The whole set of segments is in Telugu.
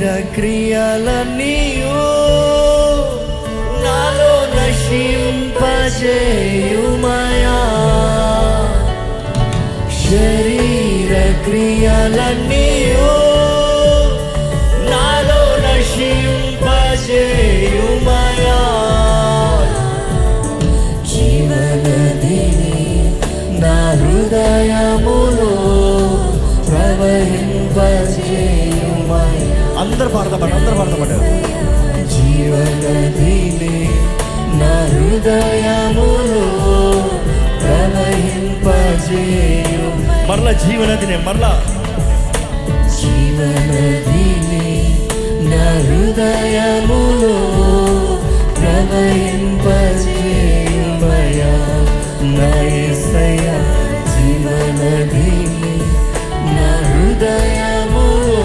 శరీర క్రియలన్నీయు నాలో నశింపజేయుమయా శరీర క్రియలన్నీయు నాలో నశింపజేయుమయా జీవనదిని నా హృదయములో ప్రవహింపజేయుమయా అందరు పాడతామండి అందరు పాడతామంటారు జీవనదిని నా హృదయములో ప్రవహింపజేయు మరలా జీవనదినే మరలా జీవనదిని నా హృదయములో ప్రవహింపజేయుమయా నా యేసయ్యా జీవనదిని నా హృదయములో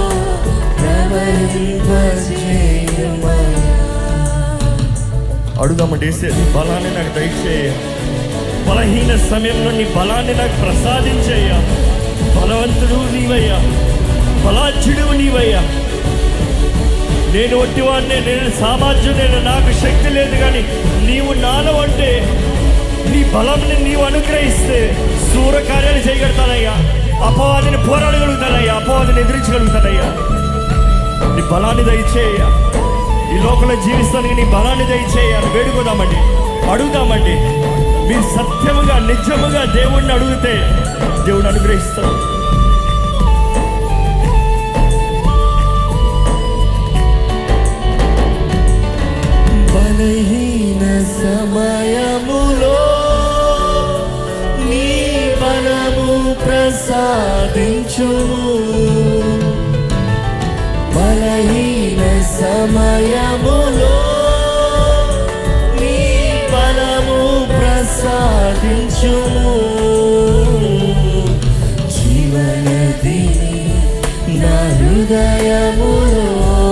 ప్రవహింపజేయుమయా అడుగుదామండి వేసే నీ బలాన్ని నాకు దయచేయ బలహీన సమయంలో నీ బలాన్ని నాకు ప్రసాదించేయ బలవంతుడు నీవయ్యా బలాచ్యుడు నీవయ్యా నేను ఒట్టివాడినే నేను సామాజ్యం నేను నాకు శక్తి లేదు కానీ నీవు నాలో అంటే నీ బలంని నీవు అనుగ్రహిస్తే సూర కార్యాలు చేయగలుగుతానయ్యా అపవాదిని పోరాడగలుగుతానయ్యా అపవాదిని ఎదిరించగలుగుతానయ్యా నీ బలాన్ని దయచేయ ఈ లోకంలో జీవిస్తానికి నీ బలాన్ని దయచేయాలి వేడుకోదామండి అడుగుదామండి మీరు సత్యముగా నిజముగా దేవుణ్ణి అడిగితే దేవుడు అనుగ్రహిస్తాడు బలహీన సమయములో నీ బలము ప్రసాదించుము బలహీన సమయములో నీ బలము ప్రసాదించుము జీవనదిని నా హృదయములో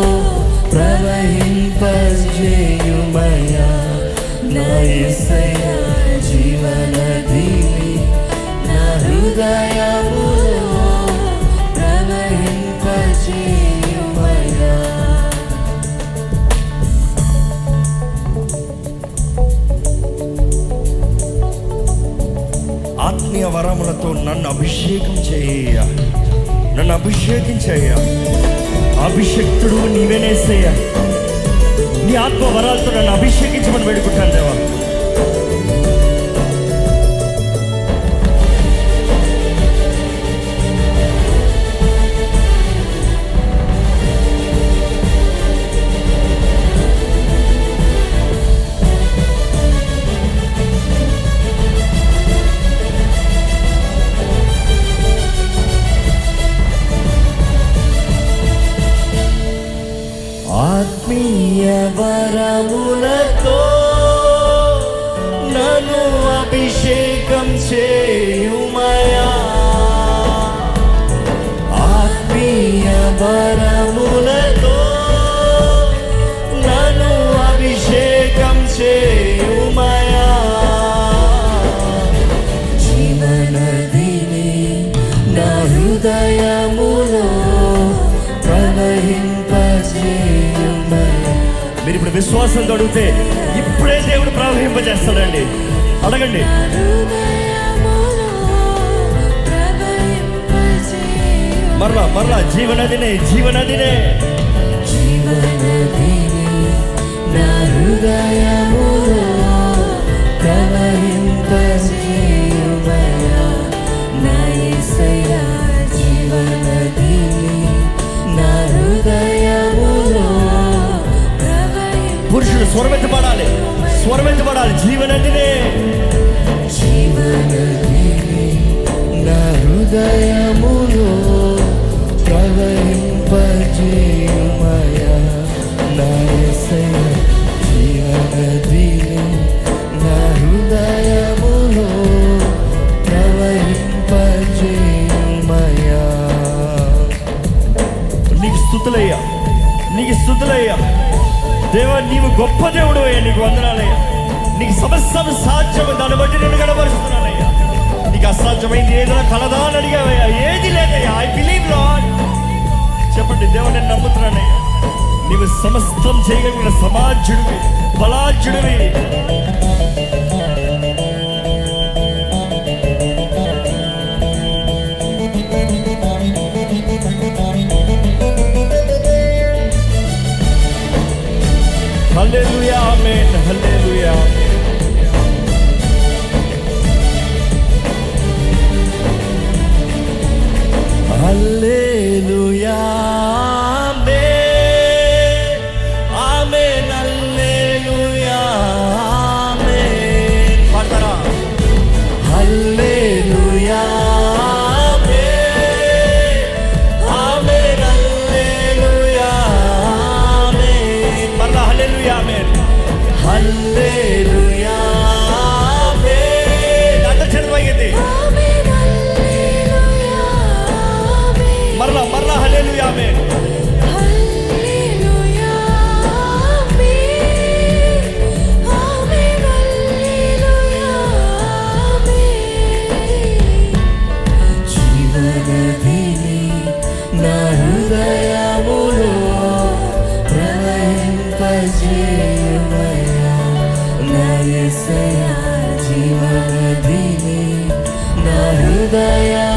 ప్రవహింపజేయుమయా నా యేసయ్యా జీవనదిని నా హృదయములో ప్రవహింపజేయుమయా ఆత్మీయ వరములతో నన్ను అభిషేకం చేయ నన్ను అభిషేకం చేయ అభిషక్తుడు నీవేనేసేయ నీ ఆత్మ వరాలతో నన్ను అభిషేకించమని వేడుకుంటాను దేవా ఆత్మీయ వరములతో నన్ను అభిషేకం చేయుమయా ఆత్మీయ వరములతో నన్ను అభిషేకం చేయుమయా జీవనదిని నా హృదయములో ప్రవహింపజేయుమయా మీరు ఇప్పుడు విశ్వాసంతో అడిగితే ఇప్పుడే దేవుడు ప్రవహింపజేస్తాడండి అడగండి మరలా మరలా జీవనదినే జీవనదినే జీవనదిని నా హృదయములో ప్రవహింపజేయుమయా నా యేసయ్యా జీవనదిని నా హృదయములో పురుషుడు స్వరమెత్తబడాలి స్వరమెత్తబడాలి జీవనదినే జీవనదిని నా హృదయములో ప్రవహింపజేయుమయా నా యేసయ్యా జీవనదిని నా హృదయములో ప్రవహింపజేయుమయా నీకు స్థుతులయ్యా నీకు స్థుతులయ్యా దేవా నీవు గొప్ప దేవుడు అయ్యా నీకు వందనాలయ్యా నీకు సమస్తం సాధ్యం దాన్ని బట్టి నేను గడపరుస్తున్నానయ్యా నీకు అసాధ్యమైంది ఏదైనా కలదా అని అడిగావయ్యా ఏది లేదయ్యా ఐ బిలీవ్ లాడ్ చెప్పండి దేవుని నేను నమ్ముతున్నానయ్యా నీవు సమస్తం చేయగలిగిన సమాజుడివి బలాజుడివి హల్లెలూయా ఆమేన్ హల్లెలూయా హల్లెలూయా ఆమేన్ ఆమేన్ హల్లెలూయా ఆమేన్ పాడతారా హల్లెలూయా ఆమేన్ ఆమేన్ హల్లెలూయా ఆమేన్ మరలా హల్లెలూయా ఆమేన్ హల్లెలూయా ఆమేన్ అంత చదువైంది మరలా మరలా హల్లెలూయా ఆమేన్ జీవనదిని నా హృదయములో ప్రవహింపజేయమయ్యా నా యేసయ్యా జీవనదిని నా హృదయములో